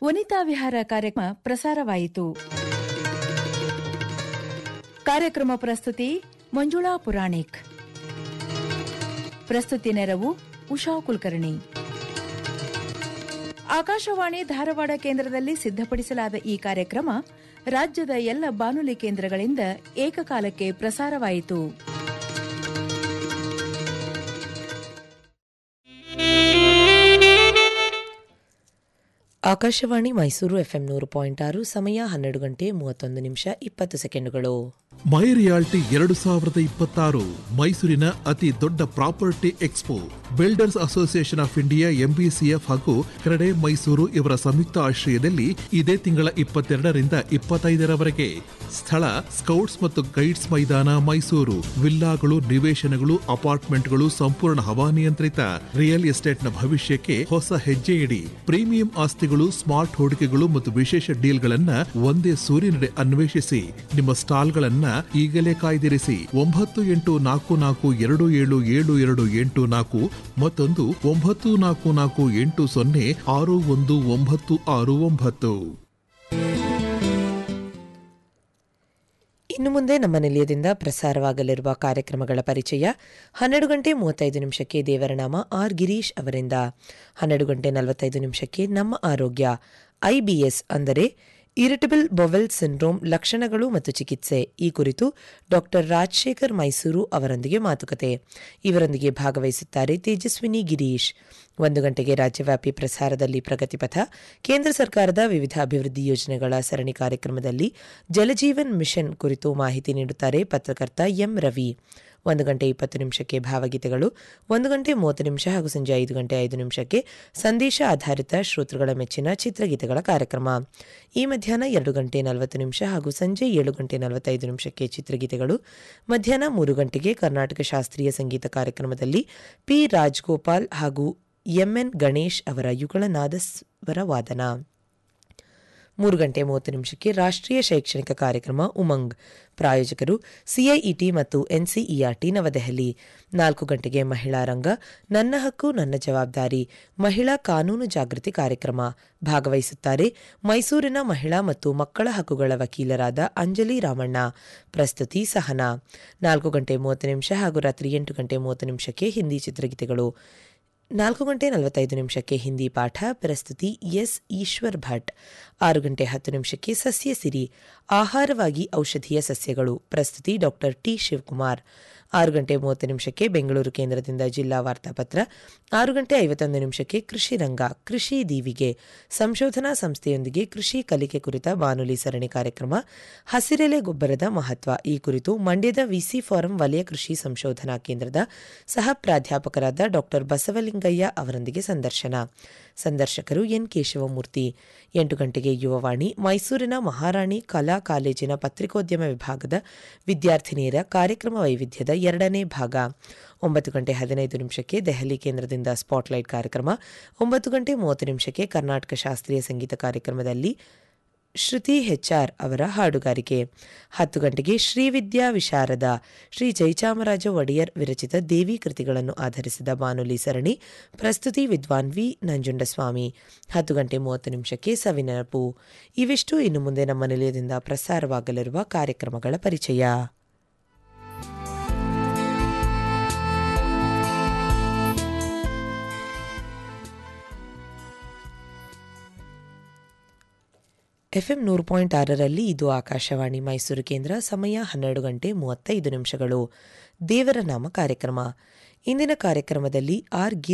ವನಿತಾ ವಿಹಾರ ಕಾರ್ಯಕ್ರಮ ಪ್ರಸಾರವಾಯಿತು ಕಾರ್ಯಕ್ರಮ ಪ್ರಸ್ತುತಿ ಮಂಜುಳಾ ಪುರಾಣಿಕ್ ಪ್ರಸ್ತುತಿ ನೆರವು ಉಷಾ ಕುಲಕರ್ಣಿ ಆಕಾಶವಾಣಿ ಧಾರವಾಡ ಕೇಂದ್ರದಲ್ಲಿ ಸಿದ್ಧಪಡಿಸಲಾದ ಈ ಕಾರ್ಯಕ್ರಮ ರಾಜ್ಯದ ಎಲ್ಲ ಬಾನುಲಿ ಕೇಂದ್ರಗಳಿಂದ ಏಕಕಾಲಕ್ಕೆ ಪ್ರಸಾರವಾಯಿತು ಆಕಾಶವಾಣಿ ಮೈಸೂರು ಎಫ್ಎಂ ನೂರು ಪಾಯಿಂಟ್ ಆರು ಸಮಯ ಹನ್ನೆರಡು ಗಂಟೆ ಮೂವತ್ತೊಂದು ನಿಮಿಷ ಇಪ್ಪತ್ತು ಸೆಕೆಂಡುಗಳು ಮೈ ರಿಯಾಲ್ಟಿ ಎರಡು ಸಾವಿರದ ಇಪ್ಪತ್ತಾರು ಮೈಸೂರಿನ ಅತಿ ದೊಡ್ಡ property expo builders association of India MBCF ಹಾಗೂ ಕ್ರೆಡೆ ಮೈಸೂರು ಇವರ ಸಂಯುಕ್ತ ಆಶ್ರಯದಲ್ಲಿ ಇದೇ ತಿಂಗಳ ಇಪ್ಪತ್ತೆರಡರಿಂದ ಇಪ್ಪತ್ತೈದರವರೆಗೆ ಸ್ಥಳ ಸ್ಕೌಟ್ಸ್ ಮತ್ತು ಗೈಡ್ಸ್ ಮೈದಾನ ಮೈಸೂರು ವಿಲ್ಲಾಗಳು ನಿವೇಶನಗಳು ಅಪಾರ್ಟ್ಮೆಂಟ್ಗಳು ಸಂಪೂರ್ಣ ಹವಾನಿಯಂತ್ರಿತ ರಿಯಲ್ ಎಸ್ಟೇಟ್ನ ಭವಿಷ್ಯಕ್ಕೆ ಹೊಸ ಹೆಜ್ಜೆ ಇಡಿ ಪ್ರೀಮಿಯಂ ಆಸ್ತಿಗಳು ಸ್ಮಾರ್ಟ್ ಹೂಡಿಕೆಗಳು ಮತ್ತು ವಿಶೇಷ ಡೀಲ್ಗಳನ್ನ ಒಂದೇ ಸೂರಿನಡೆ ಅನ್ವೇಷಿಸಿ ನಿಮ್ಮ ಸ್ಟಾಲ್ಗಳನ್ನ ಈಗಲೇ ಕಾಯ್ದಿರಿಸಿ ಒಂಬತ್ತು ಎಂಟು ನಾಲ್ಕು ನಾಲ್ಕು ಎರಡು ಏಳು ಏಳು ಎರಡು ಎಂಟು ನಾಲ್ಕು ಮತ್ತೊಂದು ಒಂಬತ್ತು ನಾಲ್ಕು ನಾಲ್ಕು ಎಂಟು ಸೊನ್ನೆ ಆರು ಒಂದು ಒಂಬತ್ತು ಆರು ಒಂಬತ್ತು ಇನ್ನು ಮುಂದೆ ನಮ್ಮ ನಿಲಯದಿಂದ ಪ್ರಸಾರವಾಗಲಿರುವ ಕಾರ್ಯಕ್ರಮಗಳ ಪರಿಚಯ ಹನ್ನೆರಡು ಗಂಟೆ ಮೂವತ್ತೈದು ನಿಮಿಷಕ್ಕೆ ದೇವರನಾಮ ಆರ್ ಗಿರೀಶ್ ಅವರಿಂದ ಹನ್ನೆರಡು ಗಂಟೆ ನಲವತ್ತೈದು ನಿಮಿಷಕ್ಕೆ ನಮ್ಮ ಆರೋಗ್ಯ ಐಬಿಎಸ್ ಅಂದರೆ ಇರಿಟಬಲ್ ಬೊವೆಲ್ ಸಿಂಡ್ರೋಮ್ ಲಕ್ಷಣಗಳು ಮತ್ತು ಚಿಕಿತ್ಸೆ ಈ ಕುರಿತು ಡಾಕ್ಟರ್ ರಾಜಶೇಖರ್ ಮೈಸೂರು ಅವರೊಂದಿಗೆ ಮಾತುಕತೆ ಇವರೊಂದಿಗೆ ಭಾಗವಹಿಸುತ್ತಾರೆ ತೇಜಸ್ವಿನಿ ಗಿರೀಶ್ ಒಂದು ಗಂಟೆಗೆ ರಾಜ್ಯವ್ಯಾಪಿ ಪ್ರಸಾರದಲ್ಲಿ ಪ್ರಗತಿಪಥ ಕೇಂದ್ರ ಸರ್ಕಾರದ ವಿವಿಧ ಅಭಿವೃದ್ಧಿ ಯೋಜನೆಗಳ ಸರಣಿ ಕಾರ್ಯಕ್ರಮದಲ್ಲಿ ಜಲಜೀವನ್ ಮಿಷನ್ ಕುರಿತು ಮಾಹಿತಿ ನೀಡುತ್ತಾರೆ ಪತ್ರಕರ್ತ ಎಂ ರವಿ ಒಂದು ಗಂಟೆ ಇಪ್ಪತ್ತು ನಿಮಿಷಕ್ಕೆ ಭಾವಗೀತೆಗಳು ಒಂದು ಗಂಟೆ ಮೂವತ್ತು ನಿಮಿಷ ಹಾಗೂ ಸಂಜೆ ಐದು ಗಂಟೆ ಐದು ನಿಮಿಷಕ್ಕೆ ಸಂದೇಶ ಆಧಾರಿತ ಶ್ರೋತೃಗಳ ಮೆಚ್ಚಿನ ಚಿತ್ರಗೀತೆಗಳ ಕಾರ್ಯಕ್ರಮ ಈ ಮಧ್ಯಾಹ್ನ ಎರಡು ಗಂಟೆ ನಲವತ್ತು ನಿಮಿಷ ಹಾಗೂ ಸಂಜೆ ಏಳು ಗಂಟೆ ನಲವತ್ತೈದು ನಿಮಿಷಕ್ಕೆ ಚಿತ್ರಗೀತೆಗಳು ಮಧ್ಯಾಹ್ನ ಮೂರು ಗಂಟೆಗೆ ಕರ್ನಾಟಕ ಶಾಸ್ತ್ರೀಯ ಸಂಗೀತ ಕಾರ್ಯಕ್ರಮದಲ್ಲಿ ಪಿ ರಾಜ್ಗೋಪಾಲ್ ಹಾಗೂ ಎಂಎನ್ ಗಣೇಶ್ ಅವರ ಯುಗಳ ನಾದಸ್ವರ ವಾದನ ಮೂರು ಗಂಟೆ ಮೂವತ್ತು ನಿಮಿಷಕ್ಕೆ ರಾಷ್ಟ್ರೀಯ ಶೈಕ್ಷಣಿಕ ಕಾರ್ಯಕ್ರಮ ಉಮಂಗ್ ಪ್ರಾಯೋಜಕರು ಸಿಐಇಟಿ ಮತ್ತು ಎನ್ಸಿಇಆರ್ಟಿ ನವದೆಹಲಿ ನಾಲ್ಕು ಗಂಟೆಗೆ ಮಹಿಳಾ ರಂಗ ನನ್ನ ಹಕ್ಕು ನನ್ನ ಜವಾಬ್ದಾರಿ ಮಹಿಳಾ ಕಾನೂನು ಜಾಗೃತಿ ಕಾರ್ಯಕ್ರಮ ಭಾಗವಹಿಸುತ್ತಾರೆ ಮೈಸೂರಿನ ಮಹಿಳಾ ಮತ್ತು ಮಕ್ಕಳ ಹಕ್ಕುಗಳ ವಕೀಲರಾದ ಅಂಜಲಿ ರಾಮಣ್ಣ ಪ್ರಸ್ತುತಿ ಸಹನಾ ನಾಲ್ಕು ಗಂಟೆ ಮೂವತ್ತು ನಿಮಿಷ ಹಾಗೂ ರಾತ್ರಿ ಎಂಟು ಗಂಟೆ ಮೂವತ್ತು ನಿಮಿಷಕ್ಕೆ ಹಿಂದಿ ಚಿತ್ರಗೀತೆಗಳು ನಾಲ್ಕು ಗಂಟೆ ನಲವತ್ತೈದು ನಿಮಿಷಕ್ಕೆ ಹಿಂದಿ ಪಾಠ ಪ್ರಸ್ತುತಿ ಎಸ್ ಈಶ್ವರ್ ಭಟ್ ಆರು ಗಂಟೆ ಹತ್ತು ನಿಮಿಷಕ್ಕೆ ಸಸ್ಯ ಸಿರಿ ಆಹಾರವಾಗಿ ಔಷಧೀಯ ಸಸ್ಯಗಳು ಪ್ರಸ್ತುತಿ ಡಾಕ್ಟರ್ ಟಿ ಶಿವಕುಮಾರ್ ಆರು ಗಂಟೆ ಮೂವತ್ತು ನಿಮಿಷಕ್ಕೆ ಬೆಂಗಳೂರು ಕೇಂದ್ರದಿಂದ ಜಿಲ್ಲಾ ವಾರ್ತಾಪತ್ರ ಆರು ಗಂಟೆ ಐವತ್ತೊಂದು ನಿಮಿಷಕ್ಕೆ ಕೃಷಿ ರಂಗ ಕೃಷಿ ದೀವಿಗೆ ಸಂಶೋಧನಾ ಸಂಸ್ಥೆಯೊಂದಿಗೆ ಕೃಷಿ ಕಲಿಕೆ ಕುರಿತ ಬಾನುಲಿ ಸರಣಿ ಕಾರ್ಯಕ್ರಮ ಹಸಿರೆಲೆ ಗೊಬ್ಬರದ ಮಹತ್ವ ಈ ಕುರಿತು ಮಂಡ್ಯದ ವಿಸಿ ಫಾರಂ ವಲಯ ಕೃಷಿ ಸಂಶೋಧನಾ ಕೇಂದ್ರದ ಸಹ ಪ್ರಾಧ್ಯಾಪಕರಾದ ಡಾಕ್ಟರ್ ಬಸವಲಿಂಗಯ್ಯ ಅವರೊಂದಿಗೆ ಸಂದರ್ಶನ ಸಂದರ್ಶಕರು ಎನ್ ಕೇಶವಮೂರ್ತಿ ಎಂಟು ಗಂಟೆಗೆ ಯುವವಾಣಿ ಮೈಸೂರಿನ ಮಹಾರಾಣಿ ಕಲಾ ಕಾಲೇಜಿನ ಪತ್ರಿಕೋದ್ಯಮ ವಿಭಾಗದ ವಿದ್ಯಾರ್ಥಿನಿಯರ ಕಾರ್ಯಕ್ರಮ ವೈವಿಧ್ಯದ ಎರಡನೇ ಭಾಗ ಒಂಬತ್ತು ಗಂಟೆ ಹದಿನೈದು ನಿಮಿಷಕ್ಕೆ ದೆಹಲಿ ಕೇಂದ್ರದಿಂದ ಸ್ಪಾಟ್ಲೈಟ್ ಕಾರ್ಯಕ್ರಮ ಒಂಬತ್ತು ಗಂಟೆ ಮೂವತ್ತು ನಿಮಿಷಕ್ಕೆ ಕರ್ನಾಟಕ ಶಾಸ್ತ್ರೀಯ ಸಂಗೀತ ಕಾರ್ಯಕ್ರಮದಲ್ಲಿ ಶ್ರುತಿ ಹೆಚ್ಆರ್ ಅವರ ಹಾಡುಗಾರಿಕೆ ಹತ್ತು ಗಂಟೆಗೆ ಶ್ರೀವಿದ್ಯಾ ವಿಶಾರದ ಶ್ರೀ ಜಯಚಾಮರಾಜ ಒಡೆಯರ್ ವಿರಚಿತ ದೇವಿ ಕೃತಿಗಳನ್ನು ಆಧರಿಸಿದ ಬಾನುಲಿ ಸರಣಿ ಪ್ರಸ್ತುತಿ ವಿದ್ವಾನ್ ವಿ ನಂಜುಂಡಸ್ವಾಮಿ ಹತ್ತು ಗಂಟೆ ಮೂವತ್ತು ನಿಮಿಷಕ್ಕೆ ಸವಿನೆನಪು ಇವಿಷ್ಟು ಇನ್ನು ಮುಂದೆ ನಮ್ಮ ನಿಲಯದಿಂದ ಪ್ರಸಾರವಾಗಲಿರುವ ಕಾರ್ಯಕ್ರಮಗಳ ಪರಿಚಯ ಎಫ್ಎಂ ನೂರು ಪಾಯಿಂಟ್ ಆರರಲ್ಲಿ ಇದು ಆಕಾಶವಾಣಿ ಮೈಸೂರು ಕೇಂದ್ರ ಸಮಯ ಹನ್ನೆರಡು ಗಂಟೆ ಮೂವತ್ತೈದು ನಿಮಿಷಗಳು ದೇವರ ನಾಮ ಕಾರ್ಯಕ್ರಮ ಇಂದಿನ ಕಾರ್ಯಕ್ರಮದಲ್ಲಿ ಆರ್ ಗಿ